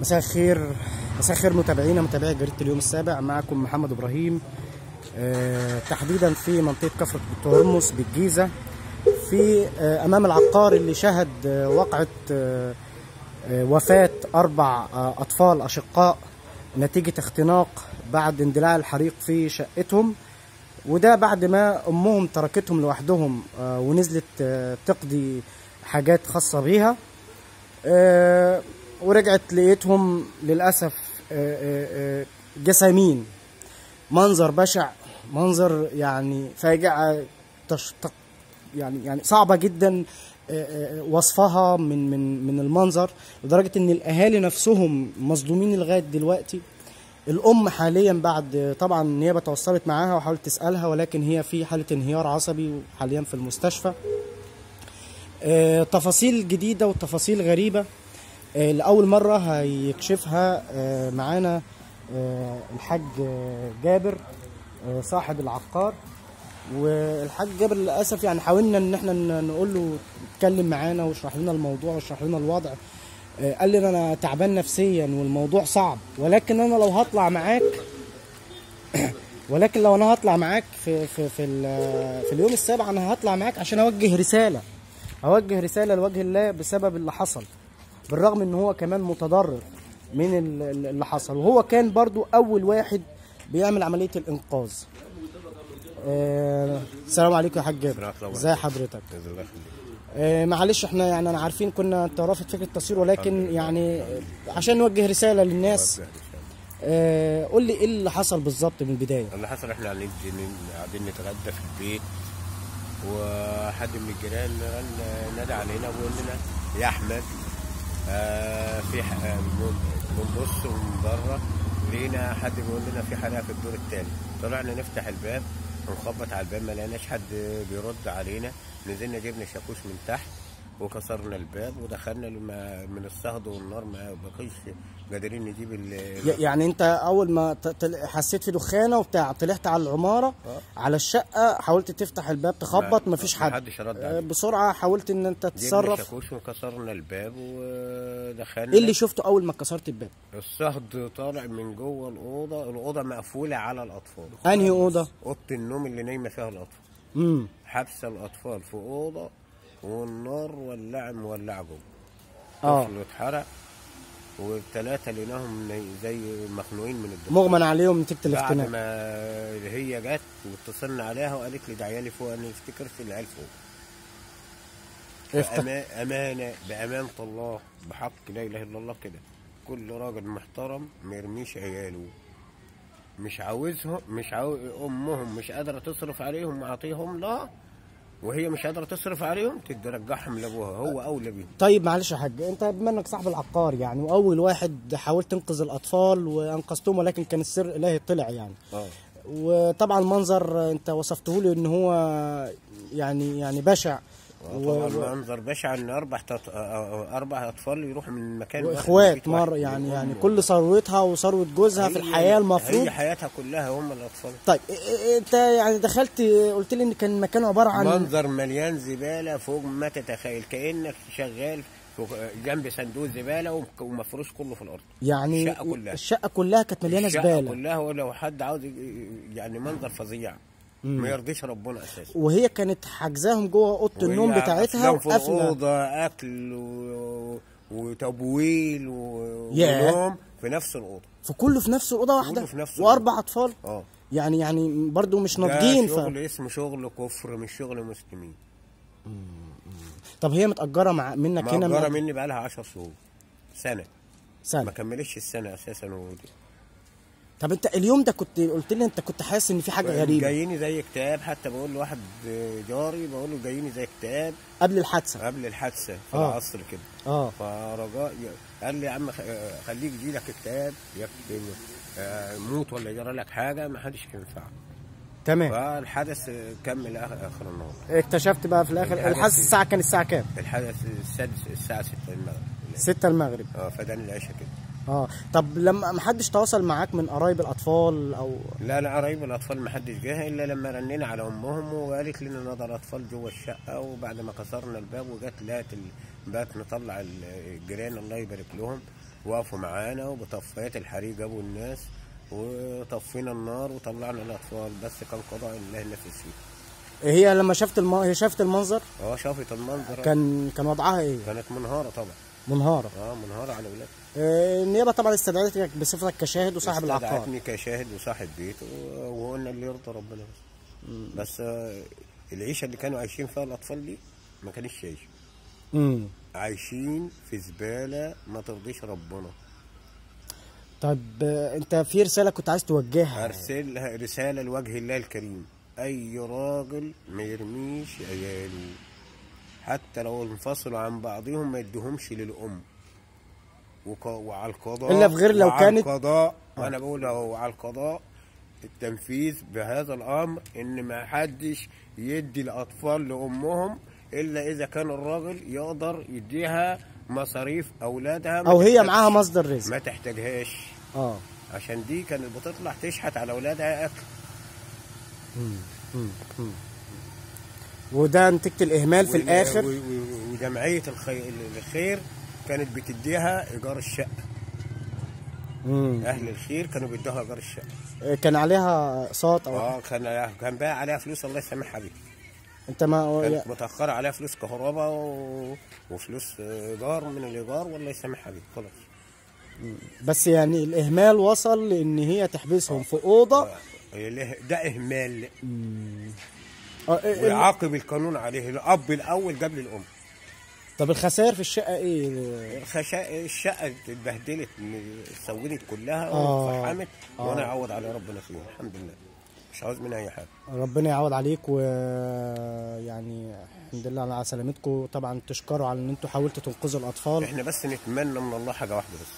مساء الخير مساء الخير متابعينا متابعي جريده اليوم السابع معكم محمد ابراهيم آه، تحديدا في منطقه كفر ترمس بالجيزه في آه، امام العقار اللي شهد آه، وقعه آه، آه، وفاه اربع آه، اطفال اشقاء نتيجه اختناق بعد اندلاع الحريق في شقتهم وده بعد ما امهم تركتهم لوحدهم آه، ونزلت آه، تقضي حاجات خاصه بيها آه، ورجعت لقيتهم للاسف آه، آه، آه، جسامين منظر بشع منظر يعني فاجعه تش... تق- يعني يعني صعبه جدا آه، آه، وصفها من من من المنظر لدرجه ان الاهالي نفسهم مصدومين لغايه دلوقتي الام حاليا بعد طبعا النيابه تواصلت معاها وحاولت تسالها ولكن هي في حاله انهيار عصبي وحاليا في المستشفى آه، تفاصيل جديده وتفاصيل غريبه آه، لاول مره هيكشفها آه، معانا آه، الحاج آه، جابر آه، صاحب العقار والحاج جابر للاسف يعني حاولنا ان احنا ن- نقول له اتكلم معانا واشرح لنا الموضوع واشرح لنا الوضع آه، قال لي انا تعبان نفسيا والموضوع صعب ولكن انا لو هطلع معاك ولكن لو انا هطلع معاك في في في, ال- في اليوم السابع انا هطلع معاك عشان اوجه رساله اوجه رساله لوجه الله بسبب اللي حصل بالرغم ان هو كمان متضرر من ال- ال- اللي حصل وهو كان برضو اول واحد بيعمل عمليه الانقاذ آه، السلام عليكم يا حاج جابر ازي حضرتك آه، معلش احنا يعني انا عارفين كنا انت رافض فكره التصوير ولكن يعني آه، عشان نوجه رساله للناس آه، قول لي ايه اللي حصل بالظبط من البدايه اللي حصل احنا قاعدين قاعدين نتغدى في البيت وحد من الجيران قال- نادى علينا وقال لنا يا احمد آه في ح- آه، من- بنبص من بره لقينا حد بيقول لنا في حريقه في الدور الثاني طلعنا نفتح الباب ونخبط على الباب ما لقيناش حد بيرد علينا نزلنا جبنا شاكوش من تحت وكسرنا الباب ودخلنا لما- من الصهد والنار ما بقيش قادرين نجيب ال- ي- يعني انت اول ما ت- تل- حسيت في دخانه وبتاع طلعت على العماره على الشقه حاولت تفتح الباب تخبط ما- مفيش ما حد حدش رد آه، علينا. بسرعه حاولت ان انت جبنا تتصرف شاكوش وكسرنا الباب ودخلنا ايه اللي شفته اول ما كسرت الباب الصهد طالع من جوه الاوضه الاوضه مقفوله على الاطفال انهي اوضه اوضه النوم اللي نايمه فيها الاطفال امم حابسه الاطفال في اوضه والنار ولع مولعه جوه اه طفل اتحرق والثلاثه لقيناهم ني- زي مخنوقين من الدم مغمى عليهم نتيجه بعد الاختناق ما هي جت واتصلنا عليها وقالت لي ده عيالي فوق انا افتكرت العيال فوق افتك- بأما- أمانة بأمانة الله بحق لا إله إلا الله كده كل راجل محترم ما يرميش عياله مش عاوزهم مش عاوز أمهم مش قادرة تصرف عليهم معطيهم لا وهي مش قادرة تصرف عليهم ترجعهم لأبوها هو أولى بيهم طيب معلش يا حاج انت بما انك صاحب العقار يعني واول واحد حاولت تنقذ الاطفال وانقذتهم ولكن كان السر الهي طلع يعني اه وطبعا المنظر انت وصفته لي ان هو يعني يعني بشع طبعا منظر بشع ان اربع تط... اربع اطفال يروحوا من مكان واحد واخوات لبيت واحد. مره يعني يعني أم. كل ثروتها وثروه جوزها في هي- الحياه المفروض هي حياتها كلها هم الاطفال طيب إيه- إيه- انت يعني دخلت قلت لي ان كان مكان عباره عن منظر مليان زباله فوق ما تتخيل كانك شغال فوق جنب صندوق زباله ومك- ومفروش كله في الارض يعني الشقة كلها. الشقه كلها كانت مليانه الشقة زباله كلها ولو حد عاوز ي- يعني منظر فظيع ما يرضيش ربنا اساسا وهي كانت حاجزاهم جوه اوضه النوم وهي بتاعتها أفلام في وقافله الاوضه اكل و... وتبويل و... ياه. ونوم في نفس الاوضه في كله في نفس الاوضه واحده كله في نفس واربع اطفال اه يعني يعني برضو مش ده ناضجين ف... شغل اسمه شغل كفر مش شغل مسلمين طب هي متأجرة مع منك هنا مأجرة من مني بقالها 10 شهور سنه ما سنة كملتش السنه اساسا ودي طب انت اليوم ده كنت قلت لي انت كنت حاسس ان في حاجة غريبة جاييني زي كتاب حتى بقول لواحد جاري بقول له جاييني زي كتاب قبل الحادثة قبل الحادثه في آه. العصر كده اه فرجاء قال لي يا عم خ- خليك يجي لك كتاب يكتب آه، موت ولا يجرى لك حاجه ما حدش ينفع تمام فالحدث كمل آخر, اخر النهار اكتشفت بقى في الاخر الحدث- الحادثة الساعة كان الساعة كام؟ الحدث السادس الساعه 6 المغرب 6 المغرب اه فدان العشاء كده اه طب لما ما حدش تواصل معاك من قرايب الاطفال او لا لا قرايب الاطفال ما حدش جه الا لما رنينا على امهم وقالت لنا نظر اطفال جوه الشقه وبعد ما كسرنا الباب وجت لقت ال- بقت نطلع ال- الجيران الله يبارك لهم وقفوا معانا وبطفايات الحريق جابوا الناس وطفينا النار وطلعنا الاطفال بس كان قضاء الله نفس فيه هي لما شافت الم... هي شافت المنظر اه شافت المنظر كان كان وضعها ايه كانت منهاره طبعا منهاره اه منهاره على ولادها آه، النيابه طبعا استدعتك بصفتك كشاهد وصاحب العقار استدعتني كشاهد وصاحب بيت و- وقلنا اللي يرضى ربنا بس بس آه، العيشه اللي كانوا عايشين فيها الاطفال دي ما كانش عيشه امم عايشين في زباله ما ترضيش ربنا طب آه، انت في رساله كنت عايز توجهها ارسلها رساله لوجه الله الكريم اي راجل ما يرميش عياله حتى لو انفصلوا عن بعضهم ما يديهمش للام وك... وعلى القضاء إلا في غير لو وعلى كانت- القضاء وانا بقول اهو على القضاء التنفيذ بهذا الامر ان ما حدش يدي الاطفال لامهم الا اذا كان الراجل يقدر يديها مصاريف اولادها ما او هي تحتاجش- معاها مصدر رزق ما تحتاجهاش اه عشان دي كانت بتطلع تشحت على اولادها اكل وده نتيجه الاهمال في وال- الاخر و- و- وجمعيه الخير, الخير كانت بتديها ايجار الشقه مم. اهل الخير كانوا بيدوها ايجار الشقه آه، كان عليها اقساط او اه كان كان بقى عليها فلوس الله يسامحها بيه انت ما كانت متاخره عليها فلوس كهرباء و... وفلوس ايجار من الايجار والله يسامحها بيه خلاص بس يعني الاهمال وصل لان هي تحبسهم في اوضه آه، له- ده اهمال آه، إيه- إيه- ويعاقب القانون عليه الاب الاول قبل الام طب الخسائر في الشقه ايه الخشا... الشقه اتبهدلت سودت كلها آه. وفحمت وانا اعوض على ربنا فيها الحمد لله مش عاوز منها اي حاجه ربنا يعوض عليك ويعني الحمد لله على سلامتكم طبعا تشكروا على ان انتوا حاولتوا تنقذوا الاطفال احنا بس نتمنى من الله حاجه واحده بس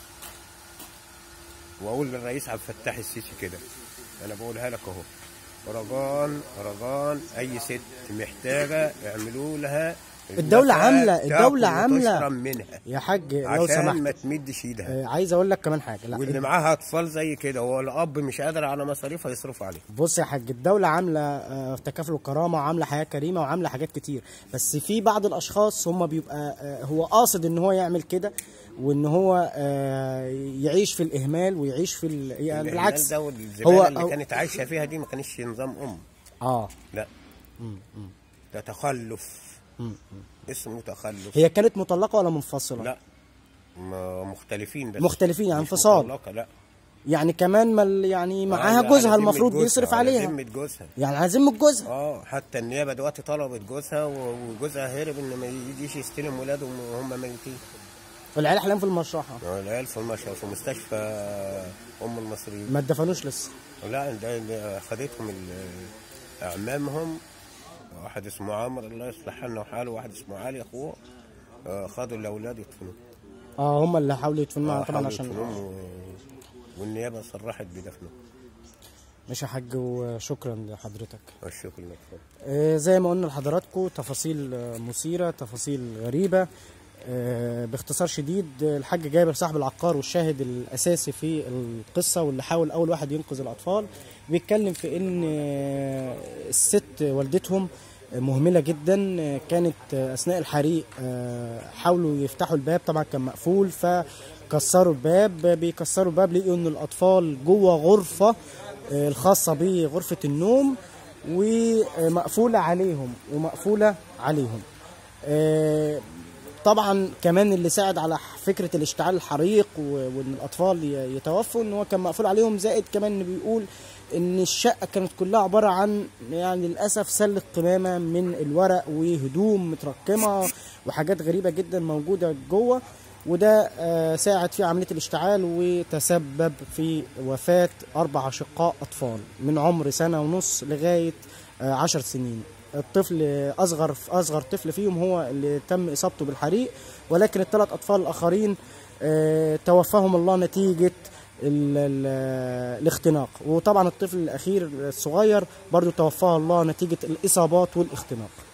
واقول للرئيس عبد الفتاح السيسي كده انا بقولها لك اهو رجان رجان اي ست محتاجه اعملوا لها الدولة النفقة عاملة- تاكل الدولة عاملة. وتشرب منها يا حاج لو عشان سمحت ما تمدش ايدها آه، عايز اقول لك كمان حاجه لا واللي معاها اطفال زي كده هو الاب مش قادر على مصاريفها يصرف عليه بص يا حاج الدولة عاملة آه، تكافل وكرامة وعاملة حياة كريمة وعاملة حاجات كتير بس في بعض الأشخاص هم بيبقى آه، هو قاصد إن هو يعمل كده وإن هو آه، يعيش في الإهمال ويعيش في ال... يعني الإهمال بالعكس ده والزباله هو اللي هو- كانت عايشه فيها دي ما كانش نظام ام آه لا ده تخلف اسمه تخلف هي كانت مطلقة ولا منفصلة؟ لا م- مختلفين بس مختلفين يعني مش انفصال. مطلقة لا يعني كمان ما ال- يعني معاها على- جوزها على ذمة المفروض جوزها، يصرف على عليها ذمة جوزها يعني على ذمة جوزها اه حتى النيابه دلوقتي طلبت جوزها و- وجوزها هرب ان ما يجيش يستلم ولاده وهم ميتين والعيال حاليا في المشرحة العيال في المش... في مستشفى ام المصريين ما اتدفنوش لسه لا ده ده خدتهم ال- اعمامهم واحد اسمه عمرو الله يصلح حالنا وحاله وواحد اسمه علي اخوه آه، خدوا الاولاد يدفنوهم اه هم اللي حاولوا يدفنوها آه، طبعا حاولوا عشان يدفنوهم و... والنيابه صرحت بدفنه ماشي يا حاج وشكرا لحضرتك الشكر لك اتفضل. آه، زي ما قلنا لحضراتكم تفاصيل آه، مثيرة تفاصيل غريبة آه، باختصار شديد آه، الحاج جابر صاحب العقار والشاهد الأساسي في القصة واللي حاول أول واحد ينقذ الأطفال بيتكلم في إن آه، الست والدتهم مهملة جدا آه، كانت آه، أثناء الحريق آه، حاولوا يفتحوا الباب طبعا كان مقفول فكسروا الباب بيكسروا الباب لقوا إن الأطفال جوه غرفة آه، الخاصة بغرفة النوم ومقفولة عليهم ومقفولة عليهم آه، طبعا كمان اللي ساعد على فكرة الاشتعال الحريق و- وان الاطفال ي- يتوفوا ان هو كان مقفول عليهم زائد كمان ان بيقول ان الشقة كانت كلها عبارة عن يعني للأسف سلة قمامة من الورق وهدوم متركمة وحاجات غريبة جدا موجودة جوه وده آه، ساعد في عملية الاشتعال وتسبب في وفاة أربع أشقاء أطفال من عمر سنة ونص لغاية آه، عشر سنين الطفل أصغر أصغر طفل فيهم هو اللي تم إصابته بالحريق ولكن الثلاث أطفال الآخرين آه، توفاهم الله نتيجة ال- ال- الاختناق وطبعا الطفل الأخير الصغير برضو توفاه الله نتيجة الإصابات والاختناق